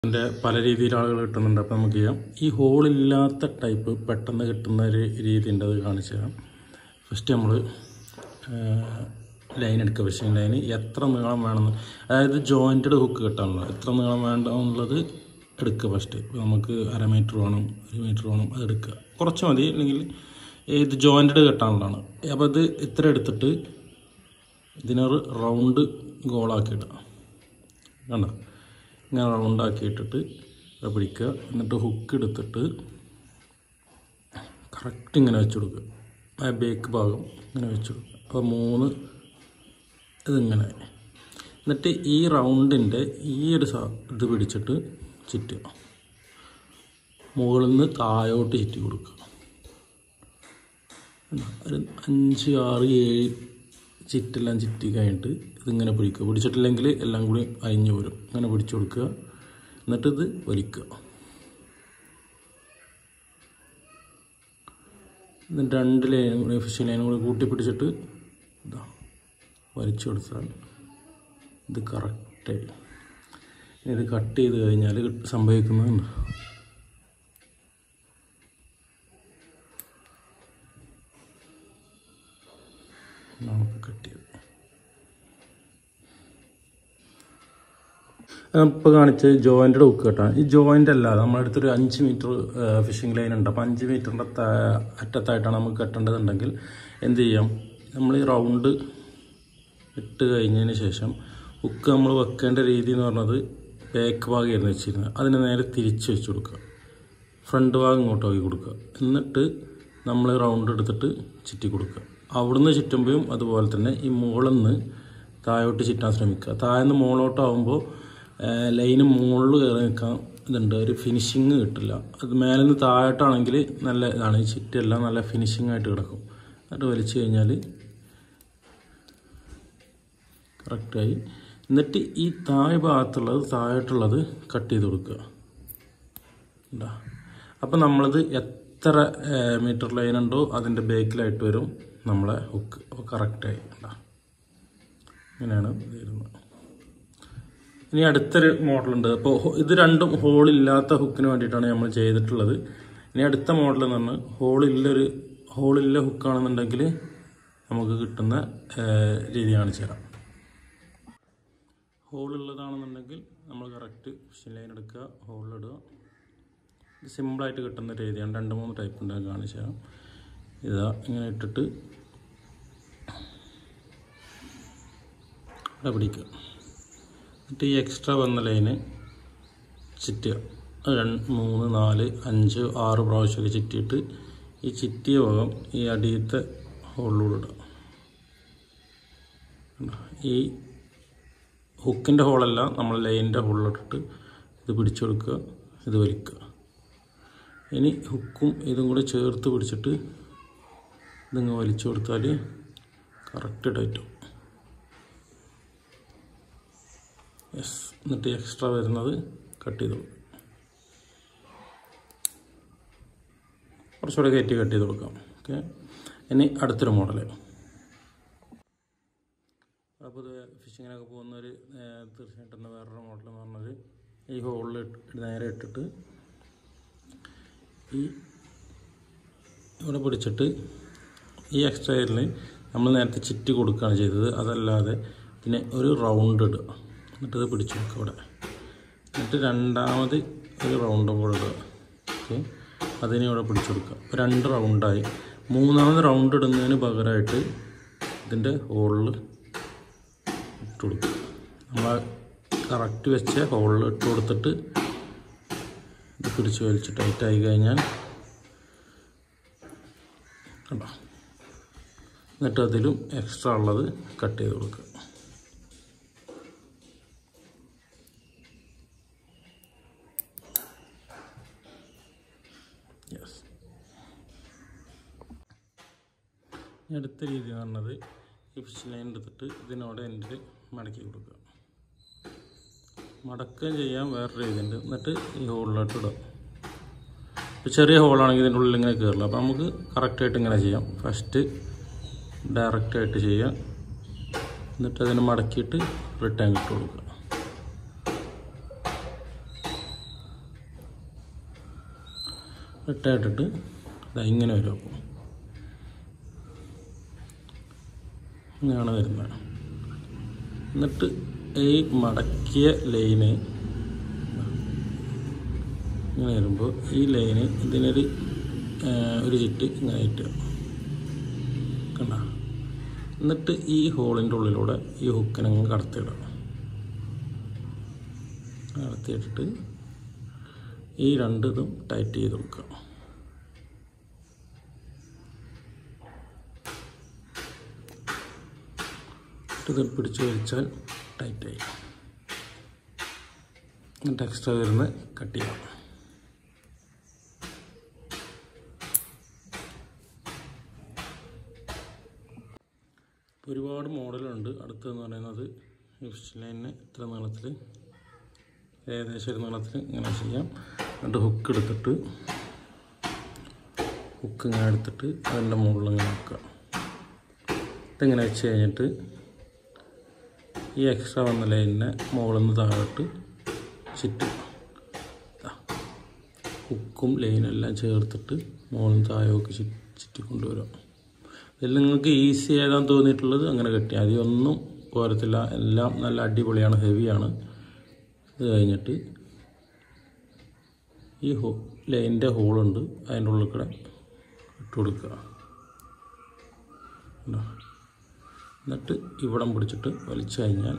ഇതിൻ്റെ പല രീതിയിൽ ആളുകൾ കിട്ടുന്നുണ്ട് അപ്പോൾ നമുക്ക് ചെയ്യാം ഈ ഹോളില്ലാത്ത ടൈപ്പ് പെട്ടെന്ന് കിട്ടുന്ന ഒരു രീതി ഉണ്ട് അത് കാണിച്ചു തരാം ഫസ്റ്റ് നമ്മൾ ലൈൻ എടുക്കുക ഫിഷിംഗ് ലൈൻ എത്ര നീളം വേണമെന്ന് അതായത് ജോയിൻറ്റഡ് ഹുക്ക് കിട്ടാനുള്ളത് എത്ര നീളം വേണ്ട എന്നുള്ളത് എടുക്കുക ഫസ്റ്റ് നമുക്ക് അര മീറ്റർ വേണം ഒരു മീറ്റർ വേണം അത് എടുക്കുക കുറച്ച് മതി അല്ലെങ്കിൽ ഇത് ജോയിൻറ്റഡ് കെട്ടാനുള്ളതാണ് അപ്പോൾ ഇത് ഇത്ര എടുത്തിട്ട് ഇതിനൊരു റൗണ്ട് ഗോളാക്കി ഇടുക കണ്ടോ ഇങ്ങനെ റൗണ്ടാക്കി ഇട്ടിട്ട് അത് പിടിക്കുക എന്നിട്ട് ഹുക്ക് എടുത്തിട്ട് കറക്റ്റ് ഇങ്ങനെ വെച്ച് കൊടുക്കുക ആ ബേക്ക് ഭാഗം ഇങ്ങനെ വെച്ച് കൊടുക്കുക അപ്പോൾ മൂന്ന് ഇതിങ്ങനെ എന്നിട്ട് ഈ റൗണ്ടിൻ്റെ ഈ ഒരു സാ ഇത് പിടിച്ചിട്ട് ചുറ്റുക മുകളിൽ നിന്ന് താഴോട്ട് ചുറ്റി കൊടുക്കുക ഒരു അഞ്ച് ആറ് ഏഴ് ചിറ്റെല്ലാം ചുറ്റി കഴിഞ്ഞിട്ട് ഇതിങ്ങനെ പിടിക്കുക പിടിച്ചിട്ടില്ലെങ്കിൽ എല്ലാം കൂടി അരിഞ്ഞു വരും അങ്ങനെ പിടിച്ചു കൊടുക്കുക എന്നിട്ട് ഇത് വലിക്കുക എന്നിട്ട് രണ്ട് ലൈനും കൂടി ഫിഷിംഗ് ലൈനും കൂടി കൂട്ടി പിടിച്ചിട്ട് ഇതാ വലിച്ചു കൊടുത്താൽ ഇത് കറക്റ്റായി ഇനി ഇത് കട്ട് ചെയ്ത് കഴിഞ്ഞാൽ സംഭവിക്കുന്നതുണ്ട് നമുക്ക് കട്ട് ചെയ്ത് ഇപ്പോൾ കാണിച്ചത് ജോയിൻ്റ് ഹുക്ക് കെട്ടാണ് ഈ ജോയിൻ്റ് അല്ലാതെ നമ്മുടെ അടുത്തൊരു അഞ്ച് മീറ്റർ ഫിഷിംഗ് ലൈൻ ഉണ്ട് അപ്പോൾ അഞ്ച് മീറ്ററിൻ്റെ അറ്റത്തായിട്ടാണ് നമുക്ക് കെട്ടേണ്ടതുണ്ടെങ്കിൽ എന്ത് ചെയ്യാം നമ്മൾ ഈ റൗണ്ട് ഇട്ട് കഴിഞ്ഞതിന് ശേഷം ഹുക്ക് നമ്മൾ വെക്കേണ്ട രീതി എന്ന് പറഞ്ഞത് ബാക്ക് ഭാഗമായിരുന്നു വെച്ചിരുന്നത് അതിന് നേരെ തിരിച്ച് വെച്ച് കൊടുക്കുക ഫ്രണ്ട് ഭാഗം ഇങ്ങോട്ട് ആക്കി കൊടുക്കുക എന്നിട്ട് നമ്മൾ റൗണ്ട് എടുത്തിട്ട് ചുറ്റി കൊടുക്കുക അവിടുന്ന് ചുറ്റുമ്പോഴും അതുപോലെ തന്നെ ഈ മുകളിൽ നിന്ന് താഴോട്ട് ചുറ്റാൻ ശ്രമിക്കുക താഴ്ന്ന് മുകളിലോട്ടാവുമ്പോൾ ലൈന് മുകളിൽ കയറി നിൽക്കാൻ ഇതുണ്ട് ഒരു ഫിനിഷിങ് കിട്ടില്ല അത് മേലെ നിന്ന് താഴോട്ടാണെങ്കിൽ നല്ല ഇതാണ് ഈ ചുറ്റെല്ലാം നല്ല ഫിനിഷിംഗ് ആയിട്ട് കിടക്കും എന്നിട്ട് വലിച്ചു കഴിഞ്ഞാൽ കറക്റ്റായി എന്നിട്ട് ഈ താഴെ ഭാഗത്തുള്ളത് താഴോട്ടുള്ളത് കട്ട് ചെയ്ത് കൊടുക്കുക ഉണ്ടാ അപ്പം നമ്മളത് എത്ര മീറ്റർ ലൈൻ ഉണ്ടോ അതിൻ്റെ ബേക്കിലായിട്ട് വരും നമ്മളെ ഹുക്ക് അപ്പോൾ കറക്റ്റായി ഉണ്ടാ ഇങ്ങനെയാണ് വരുന്നത് ഇനി അടുത്തൊരു മോഡലുണ്ട് അപ്പോൾ ഇത് രണ്ടും ഹോളില്ലാത്ത ഹുക്കിന് വേണ്ടിയിട്ടാണ് നമ്മൾ ചെയ്തിട്ടുള്ളത് ഇനി അടുത്ത മോഡൽ എന്ന് പറഞ്ഞാൽ ഹോളില്ലൊരു ഹോളില്ല ഹുക്കാണെന്നുണ്ടെങ്കിൽ നമുക്ക് കിട്ടുന്ന രീതി കാണിച്ചു തരാം ഹോളുള്ളതാണെന്നുണ്ടെങ്കിൽ നമ്മൾ കറക്റ്റ് ഫിഷിംഗ് ലൈൻ എടുക്കുക ഹോളിലിടുക ഇത് സിമ്പിളായിട്ട് കിട്ടുന്ന രീതിയാണ് രണ്ട് മൂന്ന് ടൈപ്പ് ഉണ്ട് ഞാൻ കാണിച്ചു തരാം ഇതാ ഇങ്ങനെ ഇട്ടിട്ട് ഇവിടെ പിടിക്കുക എന്നിട്ട് ഈ എക്സ്ട്രാ വന്ന ലൈന് ചുറ്റുക രണ്ട് മൂന്ന് നാല് അഞ്ച് ആറ് പ്രാവശ്യമൊക്കെ ചുറ്റിയിട്ട് ഈ ചുറ്റിയ ഭാഗം ഈ അടിയത്തെ ഹോളിലൂടെ ഇടുക ഈ ഹുക്കിൻ്റെ ഹോളല്ല നമ്മൾ ലൈനിൻ്റെ ഹോളിലിട്ടിട്ട് ഇത് പിടിച്ചു കൊടുക്കുക ഇത് വലിക്കുക ഇനി ഹുക്കും ഇതും കൂടെ ചേർത്ത് പിടിച്ചിട്ട് ഇതിങ്ങ് വലിച്ചു കൊടുത്താൽ കറക്റ്റ് ടൈറ്റും യെസ് എന്നിട്ട് എക്സ്ട്രാ വരുന്നത് കട്ട് ചെയ്ത് കൊടുക്കും കുറച്ചുകൂടെ കയറ്റി കട്ട് ചെയ്ത് കൊടുക്കാം ഓക്കെ ഇനി അടുത്തൊരു മോഡൽ അപ്പോൾ ഇത് ഫിഷിങ്ങിനൊക്കെ പോകുന്നവർ തീർച്ചയായിട്ടും വേറൊരു മോഡൽ എന്ന് പറഞ്ഞത് ഈ ഹോളിൽ നേരെ ഇട്ടിട്ട് ഈ ഇവിടെ പിടിച്ചിട്ട് ഈ എക്സ്ട്രാ എയറിൽ നമ്മൾ നേരത്തെ ചുറ്റി കൊടുക്കുകയാണ് ചെയ്തത് അതല്ലാതെ പിന്നെ ഒരു റൗണ്ട് ഇടുക എന്നിട്ട് ഇത് പിടിച്ചു വെക്കുക ഇവിടെ എന്നിട്ട് രണ്ടാമത് ഒരു റൗണ്ടും കൂടെ ഇടുക ഓക്കെ അതിനെ ഇവിടെ പിടിച്ചു കൊടുക്കുക അപ്പോൾ രണ്ട് റൗണ്ടായി മൂന്നാമത് റൗണ്ട് ഇടുന്നതിന് പകരമായിട്ട് ഇതിൻ്റെ ഹോളിൽ ഇട്ട് കൊടുക്കുക നമ്മൾ കറക്റ്റ് വെച്ച ഹോളിൽ ഇട്ട് കൊടുത്തിട്ട് ഇത് പിടിച്ച് വലിച്ച് ടൈറ്റായി കഴിഞ്ഞാൽ കണ്ടോ എന്നിട്ട് അതിലും എക്സ്ട്രാ ഉള്ളത് കട്ട് ചെയ്ത് കൊടുക്കുക യെസ് അടുത്ത രീതി എന്ന് പറഞ്ഞത് ഈ ഫിഷ് ലൈൻ എടുത്തിട്ട് ഇതിനോട് എൻഡിൽ മടക്കി കൊടുക്കുക മടക്കുകയും ചെയ്യാൻ വേറൊരു രീതിയുണ്ട് എന്നിട്ട് ഈ ഹോളിലോട്ട് ഇടുക ഇപ്പോൾ ചെറിയ ഹോളാണെങ്കിൽ ഇതിൻ്റെ ഉള്ളിൽ ഇങ്ങനെ കയറില്ല അപ്പോൾ നമുക്ക് കറക്റ്റായിട്ട് ഇങ്ങനെ ചെയ്യാം ഫസ്റ്റ് ഡയറക്റ്റായിട്ട് ചെയ്യാം എന്നിട്ട് അതിനെ മടക്കിയിട്ട് റിട്ടേൺ ഇട്ട് കൊടുക്കുക ഇട്ടിട്ട് ഇതാ ഇങ്ങനെ വരും അപ്പോൾ ഇങ്ങനെയാണ് വരുന്നത് എന്നിട്ട് ഈ മടക്കിയ ലൈന് ഇങ്ങനെ വരുമ്പോൾ ഈ ലൈന് ഇതിനൊരു ആ, ഒരു ചുറ്റ് ഇങ്ങനെ ഇട്ട് കണ്ട എന്നിട്ട് ഈ ഹോളിൻ്റെ ഉള്ളിലൂടെ ഈ ഹുക്കിനങ്ങ് കടത്തിയിടണം കടത്തിയിട്ടിട്ട് ഈ രണ്ട് ഇതും ടൈറ്റ് ചെയ്ത് കൊടുക്കുക ഇത് പിടിച്ച് വലിച്ചാൽ ടൈറ്റായി എന്നിട്ട് എക്സ്ട്രാ വരുന്ന കട്ട് ചെയ്യാം ഒരുപാട് മോഡലുണ്ട് അടുത്തെന്ന് പറയുന്നത് ഫിഷ് ലൈനിന് ഇത്ര നീളത്തിൽ ഏകദേശം ഒരു നീളത്തിൽ ഇങ്ങനെ ചെയ്യാം എന്നിട്ട് ഹുക്ക് എടുത്തിട്ട് ഹുക്ക് ഇങ്ങനെ എടുത്തിട്ട് അതിൻ്റെ മുകളിൽ ഇങ്ങനെ വെക്കുക ഇതിങ്ങനെ വെച്ച് കഴിഞ്ഞിട്ട് ഈ എക്സ്ട്രാ വന്ന ലൈനിനെ മുകളിൽ നിന്ന് താഴോട്ട് ചുറ്റും ദാ. ഹുക്കും ലൈനും എല്ലാം ചേർത്തിട്ട് മുകളിൽ നിന്ന് താഴേക്ക് ചുറ്റി ചുറ്റി കൊണ്ടുവരും ഇതിൽ നിങ്ങൾക്ക് ഈസി ആയതാന്ന് തോന്നിയിട്ടുള്ളത് അങ്ങനെ കെട്ടിയാൽ മതി ഒന്നും പോരത്തില്ല എല്ലാം നല്ല അടിപൊളിയാണ് ഹെവിയാണ് ഇത് കഴിഞ്ഞിട്ട് ഈ ഹോ ലൈനിൻ്റെ ഹോളുണ്ട് അതിൻ്റെ ഉള്ളിൽ കൂടെ ഇട്ട് കൊടുക്കുക കണ്ടോ? എന്നിട്ട് ഇവിടം പിടിച്ചിട്ട് വലിച്ചു കഴിഞ്ഞാൽ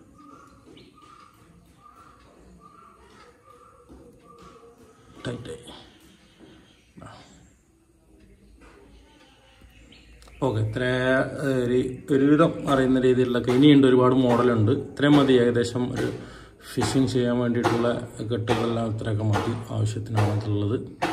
ടൈറ്റായി ഓക്കെ ഇത്ര ഒരു ഒരുവിധം അറിയുന്ന രീതിയിലൊക്കെ ഇനിയുണ്ട് ഒരുപാട് മോഡലുണ്ട് ഇത്രയും മതി ഏകദേശം ഒരു ഫിഷിങ് ചെയ്യാൻ വേണ്ടിയിട്ടുള്ള കെട്ടുകളെല്ലാം ഇത്രയൊക്കെ മതി ആവശ്യത്തിനാണ് ഇതുള്ളത്